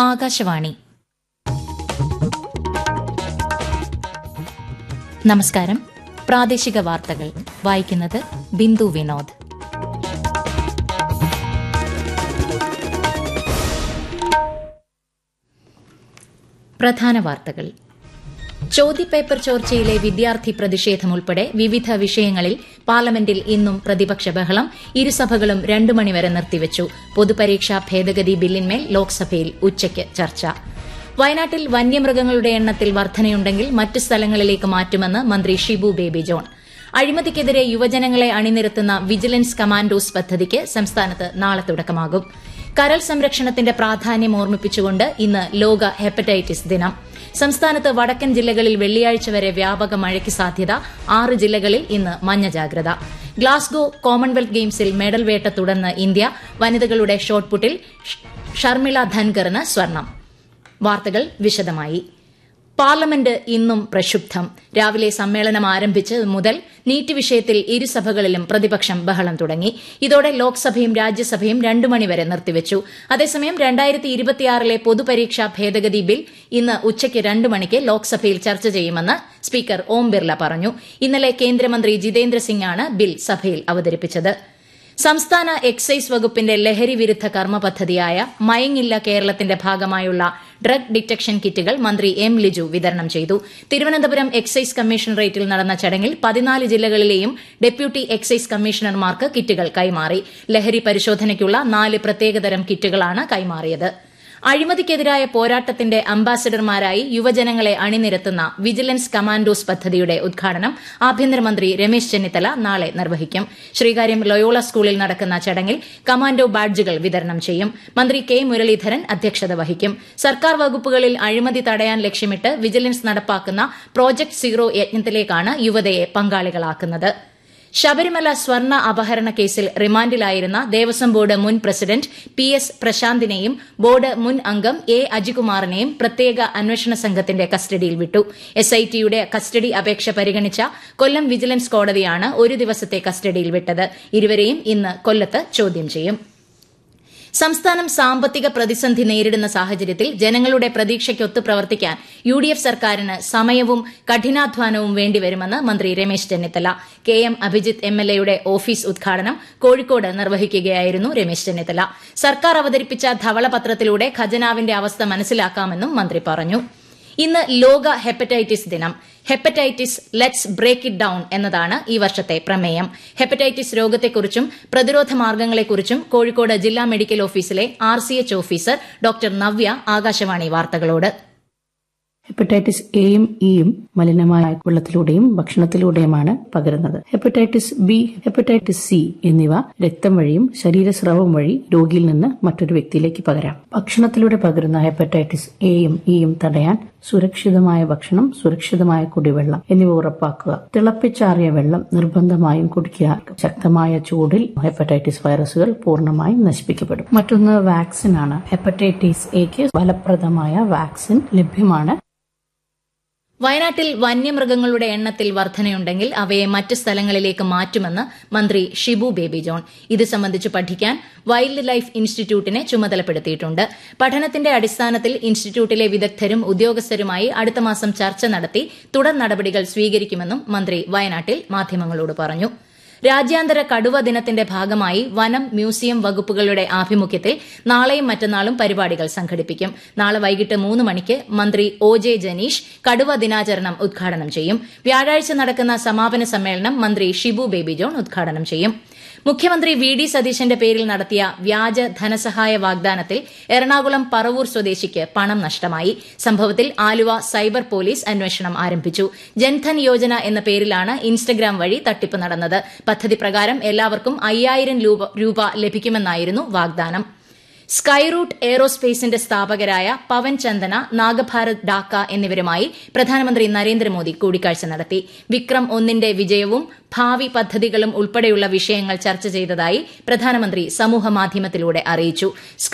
ആകാശവാണി നമസ്കാരം പ്രാദേശിക വാർത്തകൾ വായിക്കുന്നത് ബിന്ദു വിനോദ് പ്രധാന വാർത്തകൾ ചോദ്യപേപ്പർ ചോർച്ചയിലെ വിദ്യാർത്ഥി പ്രതിഷേധം ഉൾപ്പെടെ വിവിധ വിഷയങ്ങളിൽ പാർലമെന്റിൽ ഇന്നും പ്രതിപക്ഷ ബഹളം ഇരുസഭകളും രണ്ടു മണിവരെ നിർത്തിവച്ചു പൊതുപരീക്ഷാ ഭേദഗതി ബില്ലിന്മേൽ ലോക്സഭയിൽ ഉച്ചയ്ക്ക് ചർച്ച വയനാട്ടിൽ വന്യമൃഗങ്ങളുടെ എണ്ണത്തിൽ വർധനയുണ്ടെങ്കിൽ മറ്റ് സ്ഥലങ്ങളിലേക്ക് മാറ്റുമെന്ന് മന്ത്രി ഷിബു ബേബി ജോൺ അഴിമതിക്കെതിരെ യുവജനങ്ങളെ അണിനിരത്തുന്ന വിജിലൻസ് കമാൻഡോസ് പദ്ധതിക്ക് സംസ്ഥാനത്ത് നാളെ തുടക്കമാകും കരൾ സംരക്ഷണത്തിന്റെ പ്രാധാന്യം ഓർമ്മിപ്പിച്ചുകൊണ്ട് ഇന്ന് ലോക ഹെപ്പറ്റൈറ്റിസ് ദിനം സംസ്ഥാനത്ത് വടക്കൻ ജില്ലകളിൽ വെള്ളിയാഴ്ച വരെ വ്യാപക മഴയ്ക്ക് സാധ്യത ആറ് ജില്ലകളിൽ ഇന്ന് മഞ്ഞ ജാഗ്രത ഗ്ലാസ്ഗോ കോമൺവെൽത്ത് ഗെയിംസിൽ മെഡൽ വേട്ട തുടർന്ന് ഇന്ത്യ വനിതകളുടെ ഷോട്ട്പുട്ടിൽ ഷർമിള ധൻകറിന് സ്വർണം വാർത്തകൾ വിശദമായി പാർലമെന്റ് ഇന്നും പ്രക്ഷുബ്ധം രാവിലെ സമ്മേളനം ആരംഭിച്ച് മുതൽ നീറ്റ് വിഷയത്തിൽ ഇരുസഭകളിലും പ്രതിപക്ഷം ബഹളം തുടങ്ങി ഇതോടെ ലോക്സഭയും രാജ്യസഭയും രണ്ടു മണിവരെ നിർത്തിവച്ചു അതേസമയം രണ്ടായിരത്തി ഇരുപത്തിയാറിലെ പൊതുപരീക്ഷാ ഭേദഗതി ബിൽ ഇന്ന് ഉച്ചയ്ക്ക് രണ്ട് മണിക്ക് ലോക്സഭയിൽ ചർച്ച ചെയ്യുമെന്ന് സ്പീക്കർ ഓം ബിർല പറഞ്ഞു ഇന്നലെ കേന്ദ്രമന്ത്രി ജിതേന്ദ്ര സിംഗാണ് ബിൽ സഭയിൽ അവതരിപ്പിച്ചത് സംസ്ഥാന എക്സൈസ് വകുപ്പിന്റെ ലഹരി വിരുദ്ധ കർമ്മ പദ്ധതിയായ മയങ്ങില്ല കേരളത്തിന്റെ ഭാഗമായുള്ള ഡ്രഗ് ഡിറ്റക്ഷൻ കിറ്റുകൾ മന്ത്രി എം ലിജു വിതരണം ചെയ്തു തിരുവനന്തപുരം എക്സൈസ് കമ്മീഷണറേറ്റിൽ നടന്ന ചടങ്ങിൽ പതിനാല് ജില്ലകളിലെയും ഡെപ്യൂട്ടി എക്സൈസ് കമ്മീഷണർമാർക്ക് കിറ്റുകൾ കൈമാറി ലഹരി പരിശോധനയ്ക്കുള്ള നാല് പ്രത്യേകതരം കിറ്റുകളാണ് കൈമാറിയത് അഴിമതിക്കെതിരായ പോരാട്ടത്തിന്റെ അംബാസഡർമാരായി യുവജനങ്ങളെ അണിനിരത്തുന്ന വിജിലൻസ് കമാൻഡോസ് പദ്ധതിയുടെ ഉദ്ഘാടനം ആഭ്യന്തരമന്ത്രി രമേശ് ചെന്നിത്തല നാളെ നിർവഹിക്കും ശ്രീകാര്യം ലൊയോള സ്കൂളിൽ നടക്കുന്ന ചടങ്ങിൽ കമാൻഡോ ബാഡ്ജുകൾ വിതരണം ചെയ്യും മന്ത്രി കെ മുരളീധരൻ അധ്യക്ഷത വഹിക്കും സർക്കാർ വകുപ്പുകളിൽ അഴിമതി തടയാൻ ലക്ഷ്യമിട്ട് വിജിലൻസ് നടപ്പാക്കുന്ന പ്രോജക്ട് സീറോ യജ്ഞത്തിലേക്കാണ് യുവതയെ പങ്കാളികളാക്കുന്നത് ശബരിമല സ്വർണ്ണ അപഹരണ കേസിൽ റിമാൻഡിലായിരുന്ന ദേവസ്വം ബോർഡ് മുൻ പ്രസിഡന്റ് പി എസ് പ്രശാന്തിനെയും ബോർഡ് മുൻ അംഗം എ അജികുമാറിനെയും പ്രത്യേക അന്വേഷണ സംഘത്തിന്റെ കസ്റ്റഡിയിൽ വിട്ടു എസ്ഐടിയുടെ കസ്റ്റഡി അപേക്ഷ പരിഗണിച്ച കൊല്ലം വിജിലൻസ് കോടതിയാണ് ഒരു ദിവസത്തെ കസ്റ്റഡിയിൽ വിട്ടത് ഇരുവരെയും ഇന്ന് കൊല്ലത്ത് ചോദ്യം ചെയ്യും സംസ്ഥാനം സാമ്പത്തിക പ്രതിസന്ധി നേരിടുന്ന സാഹചര്യത്തിൽ ജനങ്ങളുടെ പ്രതീക്ഷയ്ക്കൊത്ത് പ്രവർത്തിക്കാൻ യു ഡി എഫ് സർക്കാരിന് സമയവും കഠിനാധ്വാനവും വേണ്ടിവരുമെന്ന് മന്ത്രി Ramesh Chennithala K M Abhijith M L എയുടെ ഓഫീസ് ഉദ്ഘാടനം കോഴിക്കോട് നിർവഹിക്കുകയായിരുന്നു രമേശ് ചെന്നിത്തല സർക്കാർ അവതരിപ്പിച്ച ധവളപത്രത്തിലൂടെ ഖജനാവിന്റെ അവസ്ഥ മനസ്സിലാക്കാമെന്നും മന്ത്രി പറഞ്ഞു ഇന്ന് ലോക ഹെപ്പറ്റൈറ്റിസ് ദിനം hepatitis let's break it down എന്നതാണ് ഈ വർഷത്തെ പ്രമേയം ഹെപ്പറ്റൈറ്റിസ് രോഗത്തെക്കുറിച്ചും പ്രതിരോധ മാർഗ്ഗങ്ങളെക്കുറിച്ചും കോഴിക്കോട് ജില്ലാ മെഡിക്കൽ ഓഫീസിലെ R C H officer doctor Navya Akashvani വാർത്തകളോട് ഹെപ്പറ്റൈറ്റിസ് എയും ഇയും മലിനമായ വെള്ളത്തിലൂടെയും ഭക്ഷണത്തിലൂടെയുമാണ് പകരുന്നത് ഹെപ്പറ്റൈറ്റിസ് ബി ഹെപ്പറ്റൈറ്റിസ് സി എന്നിവ രക്തം വഴിയും ശരീരസ്രവം വഴി രോഗിയിൽ നിന്ന് മറ്റൊരു വ്യക്തിയിലേക്ക് പകരാം ഭക്ഷണത്തിലൂടെ പകരുന്ന ഹെപ്പറ്റൈറ്റിസ് എയും ഇയും തടയാൻ സുരക്ഷിതമായ ഭക്ഷണം സുരക്ഷിതമായ കുടിവെള്ളം എന്നിവ ഉറപ്പാക്കുക തിളപ്പിച്ചാറിയ വെള്ളം നിർബന്ധമായും കുടിക്കുക ശക്തമായ ചൂടിൽ ഹെപ്പറ്റൈറ്റിസ് വൈറസുകൾ പൂർണ്ണമായും നശിപ്പിക്കപ്പെടും മറ്റൊന്ന് വാക്സിൻ ആണ് ഹെപ്പറ്റൈറ്റിസ് എക്ക് ഫലപ്രദമായ വാക്സിൻ ലഭ്യമാണ് വയനാട്ടിൽ വന്യമൃഗങ്ങളുടെ എണ്ണത്തിൽ വർധനയുണ്ടെങ്കിൽ അവയെ മറ്റ് സ്ഥലങ്ങളിലേക്ക് മാറ്റുമെന്ന് മന്ത്രി ഷിബു ബേബി ജോൺ ഇത് സംബന്ധിച്ച് പഠിക്കാൻ വൈൽഡ് ലൈഫ് ഇൻസ്റ്റിറ്റ്യൂട്ടിനെ ചുമതലപ്പെടുത്തിയിട്ടുണ്ട് പഠനത്തിന്റെ അടിസ്ഥാനത്തിൽ ഇൻസ്റ്റിറ്റ്യൂട്ടിലെ വിദഗ്ധരും ഉദ്യോഗസ്ഥരുമായി അടുത്ത മാസം ചർച്ച നടത്തി തുടർ നടപടികൾ സ്വീകരിക്കുമെന്നും മന്ത്രി വയനാട്ടിൽ മാധ്യമങ്ങളോട് പറഞ്ഞു രാജ്യാന്തര കടുവ ദിനത്തിന്റെ ഭാഗമായി വനം മ്യൂസിയം വകുപ്പുകളുടെ ആഭിമുഖ്യത്തിൽ നാളെയും മറ്റന്നാളും പരിപാടികൾ സംഘടിപ്പിക്കും നാളെ വൈകിട്ട് മൂന്ന് മണിക്ക് മന്ത്രി ഒ ജെ ജനീഷ് കടുവ ദിനാചരണം ഉദ്ഘാടനം ചെയ്യും വ്യാഴാഴ്ച നടക്കുന്ന സമാപന സമ്മേളനം മന്ത്രി ഷിബു ബേബി ജോൺ ഉദ്ഘാടനം ചെയ്യും മുഖ്യമന്ത്രി വി ഡി സതീശന്റെ പേരിൽ നടത്തിയ വ്യാജ ധനസഹായ വാഗ്ദാനത്തിൽ എറണാകുളം പറവൂർ സ്വദേശിക്ക് പണം നഷ്ടമായി സംഭവത്തിൽ ആലുവ സൈബർ പോലീസ് അന്വേഷണം ആരംഭിച്ചു ജൻധൻ യോജന എന്ന പേരിലാണ് ഇൻസ്റ്റഗ്രാം വഴി തട്ടിപ്പ് നടന്നത് പദ്ധതി പ്രകാരം എല്ലാവർക്കും അയ്യായിരം രൂപ ലഭിക്കുമെന്നായിരുന്നു വാഗ്ദാനം സ്കൈറൂട്ട് എയ്റോസ്പേസിന്റെ സ്ഥാപകരായ പവൻ ചന്ദന നാഗഭാരത് ഡാക്ക എന്നിവരുമായി പ്രധാനമന്ത്രി നരേന്ദ്രമോദി കൂടിക്കാഴ്ച നടത്തി വിക്രം ഒന്നിന്റെ വിജയവും ഭാവി പദ്ധതികളും ഉൾപ്പെടെയുള്ള വിഷയങ്ങൾ ചർച്ച ചെയ്തതായി പ്രധാനമന്ത്രി സമൂഹമാധ്യമത്തിലൂടെ അറിയിച്ചു